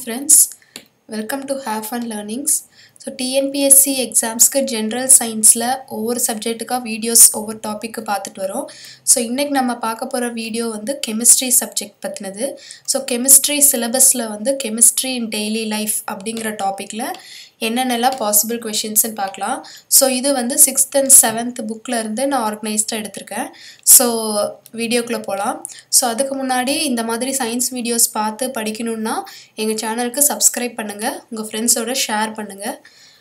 friends welcome to have fun learnings so TNPSC எக்ஸாம்ஸ்க்கு general சயின்ஸில் ஒவ்வொரு சப்ஜெக்ட்டுக்காக வீடியோஸ் ஒவ்வொரு டாப்பிக்கு பார்த்துட்டு வரோம் ஸோ இன்றைக்கி நம்ம பார்க்க போகிற வீடியோ வந்து கெமிஸ்ட்ரி சப்ஜெக்ட் பற்றினது ஸோ கெமிஸ்ட்ரி சிலபஸில் வந்து கெமிஸ்ட்ரி இன் டெய்லி லைஃப் அப்படிங்கிற டாப்பிக்கில் என்னென்னலாம் பாசிபிள் கொஷின்ஸ்னு பார்க்கலாம் ஸோ இது வந்து சிக்ஸ்த் அண்ட் செவன்த் புக்கில் இருந்து நான் ஆர்கனைஸ்டாக எடுத்திருக்கேன் ஸோ வீடியோக்குள்ளே போகலாம் ஸோ அதுக்கு முன்னாடி இந்த மாதிரி சயின்ஸ் வீடியோஸ் பார்த்து படிக்கணுன்னா எங்கள் சேனலுக்கு சப்ஸ்கிரைப் பண்ணுங்கள் உங்கள் ஃப்ரெண்ட்ஸோட ஷேர் பண்ணுங்கள்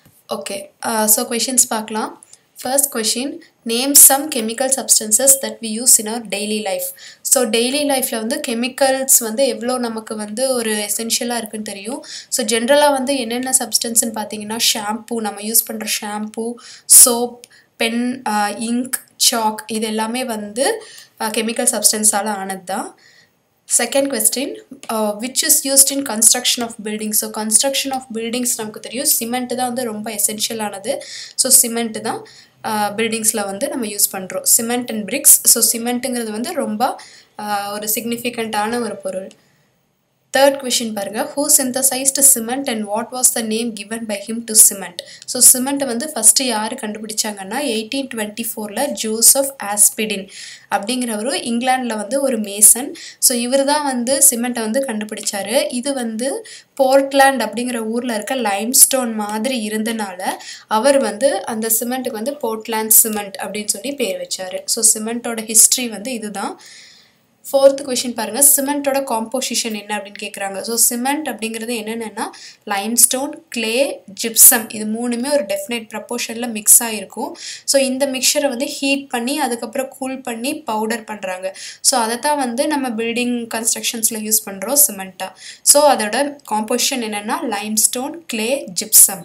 ஓகே ஸோ கொஷின்ஸ் பார்க்கலாம் first question name some chemical substances that we use in our daily life so daily லைஃப்பில் வந்து கெமிக்கல்ஸ் வந்து எவ்வளோ நமக்கு வந்து ஒரு எசென்ஷியலாக இருக்குன்னு தெரியும் ஸோ ஜென்ரலாக வந்து என்னென்ன சப்ஸ்டன்ஸ்னு பார்த்தீங்கன்னா ஷாம்பூ நம்ம யூஸ் பண்ணுற shampoo soap pen ink chalk இது எல்லாமே வந்து கெமிக்கல் சப்ஸ்டன்ஸால் ஆனது தான் second question which is used in construction of building so construction of buildings நமக்கு தெரியும் சிமெண்ட் தான் வந்து ரொம்ப எசென்ஷியலானது ஸோ சிமெண்ட் தான் பில்டிங்ஸில் வந்து நம்ம யூஸ் பண்ணுறோம் சிமெண்ட் அண்ட் பிரிக்ஸ் ஸோ சிமெண்ட்டுங்கிறது வந்து ரொம்ப ஒரு சிக்னிஃபிகண்ட்டான ஒரு பொருள் தேர்ட் கொஷின் பாருங்கள் who synthesized cement and what was the name given by him to cement so சிமெண்ட்டை வந்து ஃபஸ்ட்டு யார் கண்டுபிடிச்சாங்கன்னா எயிட்டீன் டுவெண்ட்டி ஃபோரில் ஜோசப் ஆஸ்பிடின் அப்படிங்கிறவரு இங்கிலாண்டில் வந்து ஒரு மேசன் ஸோ இவர் தான் வந்து சிமெண்ட்டை வந்து கண்டுபிடிச்சாரு இது வந்து போர்ட்லேண்ட் அப்படிங்கிற ஊரில் இருக்க லைம்ஸ்டோன் மாதிரி இருந்தனால அவர் வந்து அந்த சிமெண்ட்டுக்கு வந்து போர்ட்லேண்ட் சிமெண்ட் அப்படின்னு சொல்லி பேர் வச்சார் ஸோ சிமெண்ட்டோட ஹிஸ்ட்ரி வந்து இதுதான் ஃபோர்த்து கொஷின் பாருங்கள் சிமெண்ட்டோட காம்போசிஷன் என்ன அப்படின்னு கேட்குறாங்க ஸோ சிமெண்ட் அப்படிங்கிறது என்னென்னா லைம்ஸ்டோன் கிளே ஜிப்சம் இது மூணுமே ஒரு டெஃபினைட் ப்ரப்போர்ஷனில் மிக்ஸ் ஆகிருக்கும் ஸோ இந்த மிக்சரை வந்து ஹீட் பண்ணி அதுக்கப்புறம் கூல் பண்ணி பவுடர் பண்ணுறாங்க ஸோ அதை தான் வந்து நம்ம பில்டிங் கன்ஸ்ட்ரக்ஷன்ஸில் யூஸ் பண்ணுறோம் சிமெண்ட்டாக ஸோ அதோட காம்போசிஷன் என்னென்னா limestone clay gypsum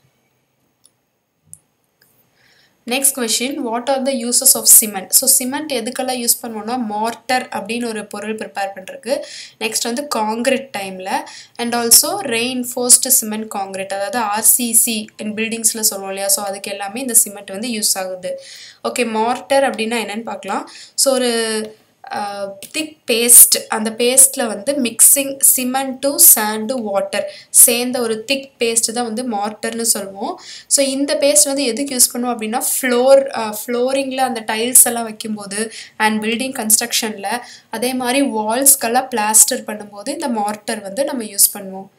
next question what are the uses of cement so cement எதுக்கெல்லாம் யூஸ் பண்ணுவோம்னா மார்ட்டர் அப்படின்னு ஒரு பொருள் ப்ரிப்பேர் பண்ணுறதுக்கு நெக்ஸ்ட் வந்து காங்கிரீட் டைமில் and also reinforced cement concrete அதாவது ஆர்சிசி இன் பில்டிங்ஸில் சொல்லுவோம் இல்லையா ஸோ அதுக்கு எல்லாமே இந்த சிமெண்ட் வந்து யூஸ் ஆகுது ஓகே மார்ட்டர் அப்படின்னா என்னென்னு பார்க்கலாம் ஸோ ஒரு திக் பேஸ்ட் அந்த பேஸ்ட்டில் வந்து மிக்சிங் சிமெண்ட்டு சாண்டு வாட்டர் சேர்ந்த ஒரு திக் பேஸ்ட்டு தான் வந்து மார்ட்டர்னு சொல்லுவோம் ஸோ இந்த பேஸ்ட் வந்து எதுக்கு யூஸ் பண்ணுவோம் அப்படின்னா ஃப்ளோர் ஃப்ளோரிங்கில் அந்த டைல்ஸ் எல்லாம் வைக்கும்போது அண்ட் பில்டிங் கன்ஸ்ட்ரக்ஷனில் அதே மாதிரி வால்ஸ்க்கெல்லாம் பிளாஸ்டர் பண்ணும்போது இந்த மார்ட்டர் வந்து நம்ம யூஸ் பண்ணுவோம்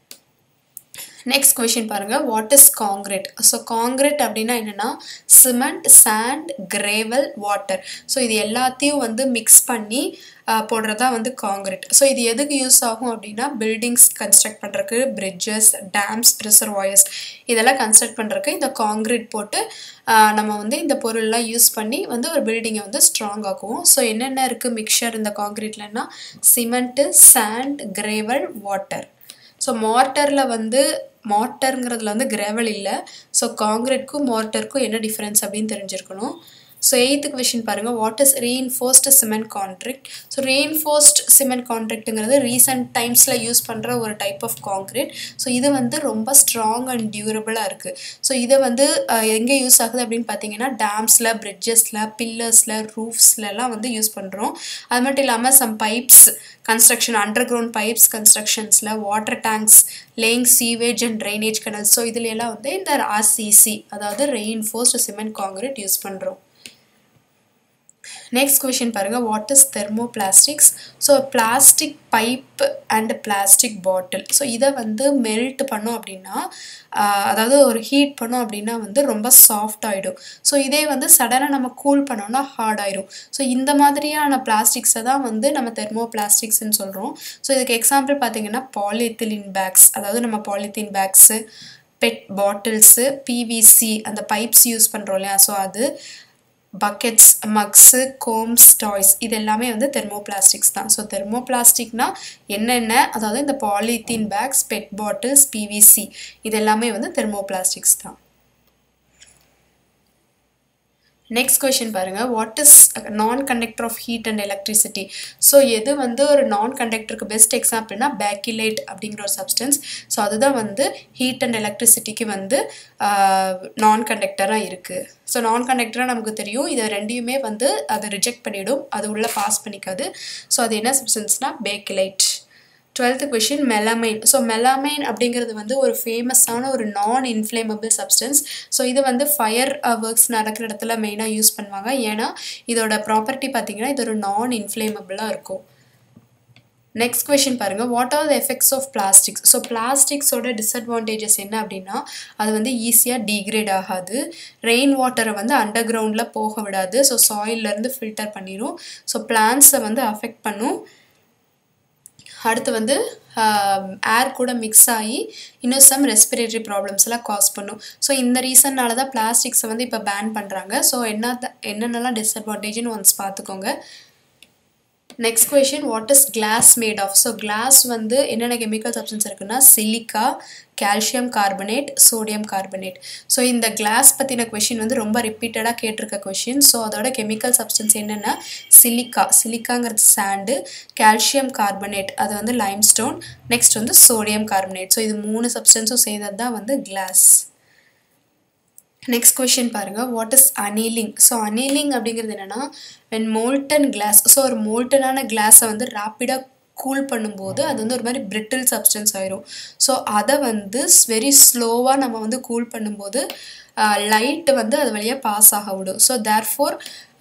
நெக்ஸ்ட் கொஷின் பாருங்கள் what is concrete so concrete அப்படின்னா என்னென்னா cement sand gravel water so இது எல்லாத்தையும் வந்து மிக்ஸ் பண்ணி போடுறது தான் வந்து காங்கிரீட் ஸோ இது எதுக்கு யூஸ் ஆகும் அப்படின்னா பில்டிங்ஸ் கன்ஸ்ட்ரக்ட் பண்ணுறதுக்கு பிரிட்ஜஸ் டேம்ஸ் ரிசர்வாயர்ஸ் இதெல்லாம் கன்ஸ்ட்ரக்ட் பண்ணுறதுக்கு இந்த காங்கிரீட் போட்டு நம்ம வந்து இந்த பொருள்லாம் யூஸ் பண்ணி வந்து ஒரு பில்டிங்கை வந்து ஸ்ட்ராங் ஆக்குவோம் ஸோ என்னென்ன இருக்குது மிக்சர் இந்த காங்கிரீட்லன்னா cement sand gravel water so மார்ட்டரில் வந்து மார்ட்டருங்கிறதுல வந்து கிரேவல் இல்லை ஸோ காங்கிரீட்க்கும் மார்ட்டருக்கும் என்ன டிஃப்ரென்ஸ் அப்படின்னு தெரிஞ்சிருக்கணும் ஸோ எயித்து கொஷின் பாருங்கள் what is reinforced cement contract so reinforced cement கான்ட்ராக்ட்டுங்கிறது ரீசெண்ட் டைம்ஸில் யூஸ் பண்ணுற ஒரு டைப் ஆஃப் காங்க்ரீட் ஸோ இது வந்து ரொம்ப ஸ்ட்ராங் அண்ட் டியூரபிளாக இருக்குது ஸோ இதை வந்து எங்கே யூஸ் ஆகுது அப்படின்னு பார்த்தீங்கன்னா டேம்ஸில் பிரிட்ஜஸில் பில்லர்ஸில் ரூஃப்ஸ்லலாம் வந்து யூஸ் பண்ணுறோம் அது மட்டும் இல்லாமல் some pipes construction underground pipes கன்ஸ்ட்ரக்ஷன்ஸில் water tanks laying sewage and drainage canal so இதுல எல்லாம் வந்து இந்த ஆர்சிசி அதாவது ரெயின்ஃபோர்ஸ்டு சிமெண்ட் காங்கிரீட் யூஸ் பண்ணுறோம் நெக்ஸ்ட் கொஷின் பாருங்கள் what is thermoplastics so plastic pipe and plastic bottle so இதை வந்து மெல்ட் பண்ணோம் அப்படின்னா அதாவது ஒரு ஹீட் பண்ணோம் அப்படின்னா வந்து ரொம்ப சாஃப்ட் ஆகிடும் ஸோ இதே வந்து சடனாக நம்ம கூல் பண்ணோம்னா ஹார்ட் ஆயிடும் ஸோ இந்த மாதிரியான பிளாஸ்டிக்ஸை தான் வந்து நம்ம தெர்மோ பிளாஸ்டிக்ஸ்ன்னு சொல்கிறோம் ஸோ இதுக்கு எக்ஸாம்பிள் பார்த்தீங்கன்னா பாலிஎத்திலின் பேக்ஸ் அதாவது நம்ம polythene bags PET bottles PVC அந்த பைப்ஸ் யூஸ் பண்ணுறோம் இல்லையா ஸோ அது பக்கெட்ஸ் மக்ஸு கோம்ஸ் டாய்ஸ் இது எல்லாமே வந்து தெர்மோ பிளாஸ்டிக்ஸ் தான் ஸோ தெர்மோ பிளாஸ்டிக்னா என்னென்ன அதாவது இந்த polythene bags PET bottles PVC இது எல்லாமே வந்து தெர்மோ பிளாஸ்டிக்ஸ் தான் நெக்ஸ்ட் கொஷின் பாருங்கள் what is non conductor of heat and electricity so எது வந்து ஒரு நான் கண்டக்டருக்கு பெஸ்ட் எக்ஸாம்பிள்னா பேக்கிலேட் அப்படிங்கிற ஒரு சப்ஸ்டன்ஸ் ஸோ அதுதான் வந்து ஹீட் அண்ட் எலக்ட்ரிசிட்டிக்கு வந்து நான் கண்டக்டராக இருக்குது ஸோ நான் கண்டக்டராக நமக்கு தெரியும் இதை ரெண்டையுமே வந்து அதை ரிஜெக்ட் பண்ணிவிடும் அது உள்ளே பாஸ் பண்ணிக்காது ஸோ அது என்ன சப்ஸ்டன்ஸ்னால் bakelite twelfth question melamine so melamine அப்படிங்கிறது வந்து ஒரு ஃபேமஸான ஒரு நான் இன்ஃப்ளேமபிள் சப்ஸ்டன்ஸ் ஸோ இது வந்து ஃபயர் ஒர்க்ஸ் நடக்கிற இடத்துல மெயினாக யூஸ் பண்ணுவாங்க ஏன்னா இதோட ப்ராப்பர்ட்டி பார்த்தீங்கன்னா இது ஒரு நான் இன்ஃப்ளேமபிளாக இருக்கும் நெக்ஸ்ட் கொஷின் பாருங்கள் what are the effects of plastics so பிளாஸ்டிக்ஸோட டிஸ்அட்வான்டேஜஸ் என்ன அப்படின்னா அது வந்து ஈஸியாக டீக்ரேட் ஆகாது ரெயின் வாட்டரை வந்து அண்டர் கிரவுண்டில் போக விடாது ஸோ சாயிலேருந்து ஃபில்டர் பண்ணிடும் ஸோ பிளான்ஸை வந்து அஃபெக்ட் பண்ணும் அடுத்து வந்து ஏர் கூட மிக்ஸ் ஆகி இன்னும் சம் ரெஸ்பிரேட்டரி ப்ராப்ளம்ஸ் எல்லாம் காஸ் பண்ணும் ஸோ இந்த ரீசன்னால தான் பிளாஸ்டிக்ஸை வந்து இப்போ பேன் பண்ணுறாங்க ஸோ என்ன என்னென்னலாம் டிஸ்அட்வான்டேஜ்னு ஒன்ஸ் பார்த்துக்கோங்க next question what is glass made of so glass வந்து என்னென்ன கெமிக்கல் சப்ஸ்டன்ஸ் இருக்குன்னா silica calcium carbonate sodium carbonate so இந்த கிளாஸ் பற்றின கொஷின் வந்து ரொம்ப ரிப்பீட்டடாக கேட்டிருக்க கொஷின் ஸோ அதோட கெமிக்கல் சப்ஸ்டன்ஸ் என்னென்னா சிலிக்கா சிலிக்காங்கிறது சாண்டு கால்சியம் கார்பனேட் அது வந்து லைம்ஸ்டோன் நெக்ஸ்ட் வந்து சோடியம் கார்பனேட் ஸோ இது மூணு சப்ஸ்டன்ஸும் செய்தது தான் வந்து கிளாஸ் நெக்ஸ்ட் கொஷின் பாருங்கள் what is annealing so annealing அப்படிங்கிறது என்னென்னா வென் மோல்டன் கிளாஸ் ஸோ ஒரு மோல்டனான கிளாஸை வந்து ரேப்பிடாக கூல் பண்ணும்போது அது வந்து ஒரு மாதிரி பிரிட்டில் சப்ஸ்டன்ஸ் ஆயிரும் ஸோ அதை வந்து வெரி ஸ்லோவாக நம்ம வந்து கூல் பண்ணும்போது லைட்டு வந்து அது வழியாக பாஸ் ஆக விடும் so therefore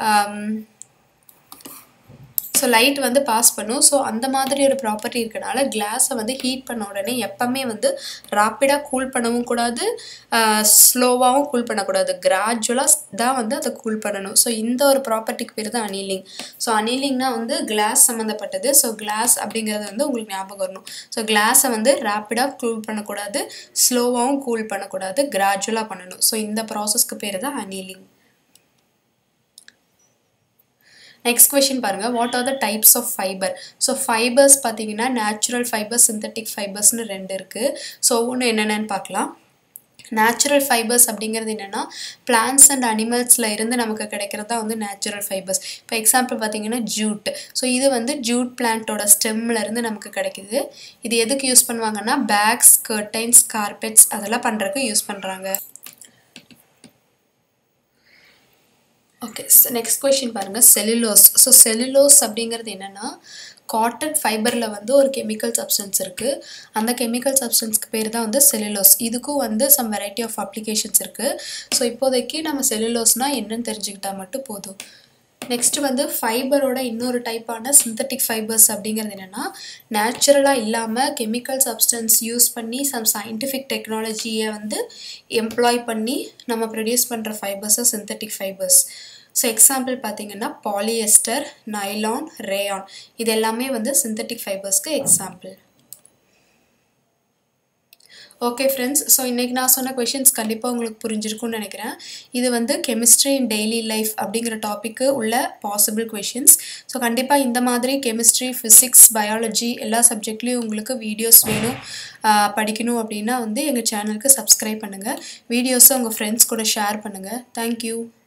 so light வந்து பாஸ் பண்ணும் ஸோ அந்த மாதிரி ஒரு ப்ராப்பர்ட்டி இருக்கனால கிளாஸை வந்து ஹீட் பண்ண உடனே எப்போவுமே வந்து ராப்பிடாக கூல் பண்ணவும் கூடாது ஸ்லோவாகவும் கூல் பண்ணக்கூடாது கிராஜுவலாக தான் வந்து அதை கூல் பண்ணணும் ஸோ இந்த ஒரு ப்ராப்பர்ட்டிக்கு பேர் தான் அனீலிங் ஸோ அனீலிங்னா வந்து கிளாஸ் சம்மந்தப்பட்டது ஸோ கிளாஸ் அப்படிங்கிறது வந்து உங்களுக்கு ஞாபகம் வரணும் ஸோ கிளாஸை வந்து ரேப்பிடாக கூல் பண்ணக்கூடாது ஸ்லோவாகவும் கூல் பண்ணக்கூடாது கிராஜுவலாக பண்ணணும் ஸோ இந்த ப்ராசஸ்க்கு பேர் தான் அனீலிங் நெக்ஸ்ட் கொஷின் பாருங்கள் what are the types of fibre so fibres பார்த்தீங்கன்னா நேச்சுரல் ஃபைபர்ஸ் சிந்தட்டிக் ஃபைபர்ஸ்னு ரெண்டு இருக்குது ஸோ ஒன்று என்னென்னு பார்க்கலாம் நேச்சுரல் ஃபைபர்ஸ் அப்படிங்கிறது என்னென்னா பிளான்ஸ் அண்ட் அனிமல்ஸில் இருந்து நமக்கு கிடைக்கிறது தான் வந்து நேச்சுரல் ஃபைபர்ஸ் இப்போ எக்ஸாம்பிள் பார்த்தீங்கன்னா ஜூட் ஸோ இது வந்து ஜூட் பிளான்ட்டோட ஸ்டெம்மில் இருந்து நமக்கு கிடைக்குது இது எதுக்கு யூஸ் பண்ணுவாங்கன்னா பேக்ஸ் கர்டைன்ஸ் கார்பெட்ஸ் அதெல்லாம் பண்ணுறதுக்கு யூஸ் பண்ணுறாங்க ஓகே நெக்ஸ்ட் கொஷின் பாருங்கள் செல்லுலோஸ் ஸோ செல்லுலோஸ் அப்படிங்கிறது என்னென்னா காட்டன் ஃபைபரில் வந்து ஒரு கெமிக்கல் சப்ஸ்டன்ஸ் இருக்குது அந்த கெமிக்கல் சப்ஸ்டன்ஸ்க்கு பேர் தான் வந்து செல்லுலோஸ் இதுக்கும் வந்து சம் வெரைட்டி ஆஃப் அப்ளிகேஷன்ஸ் இருக்குது ஸோ இப்போதைக்கு நம்ம செல்லுலோஸ்னால் என்னன்னு தெரிஞ்சுக்கிட்டால் மட்டும் போதும் நெக்ஸ்ட்டு வந்து ஃபைபரோட இன்னொரு டைப்பான சிந்தட்டிக் ஃபைபர்ஸ் அப்படிங்கிறது என்னென்னா நேச்சுரலாக இல்லாமல் கெமிக்கல் சப்ஸ்டன்ஸ் யூஸ் பண்ணி சம் சயின்டிஃபிக் டெக்னாலஜியை வந்து எம்ப்ளாய் பண்ணி நம்ம ப்ரொடியூஸ் பண்ணுற ஃபைபர்ஸை சிந்தட்டிக் ஃபைபர்ஸ் ஸோ எக்ஸாம்பிள் பார்த்தீங்கன்னா பாலியஸ்டர் நைலான் ரேயான் இது எல்லாமே வந்து சிந்தட்டிக் ஃபைபர்ஸ்க்கு எக்ஸாம்பிள் ஓகே ஃப்ரெண்ட்ஸ் ஸோ இன்றைக்கி நான் சொன்ன கொஷின்ஸ் கண்டிப்பாக உங்களுக்கு புரிஞ்சிருக்கும்னு நினைக்கிறேன் இது வந்து கெமிஸ்ட்ரி இன் டெய்லி லைஃப் அப்படிங்கிற டாப்பிக்கு உள்ள பாசிபிள் கொஷின்ஸ் ஸோ கண்டிப்பாக இந்த மாதிரி கெமிஸ்ட்ரி ஃபிசிக்ஸ் பயாலஜி எல்லா சப்ஜெக்ட்லேயும் உங்களுக்கு வீடியோஸ் வேணும் படிக்கணும் அப்படின்னா வந்து எங்கள் சேனலுக்கு சப்ஸ்கிரைப் பண்ணுங்கள் வீடியோஸை உங்கள் ஃப்ரெண்ட்ஸ் கூட ஷேர் பண்ணுங்கள் தேங்க்யூ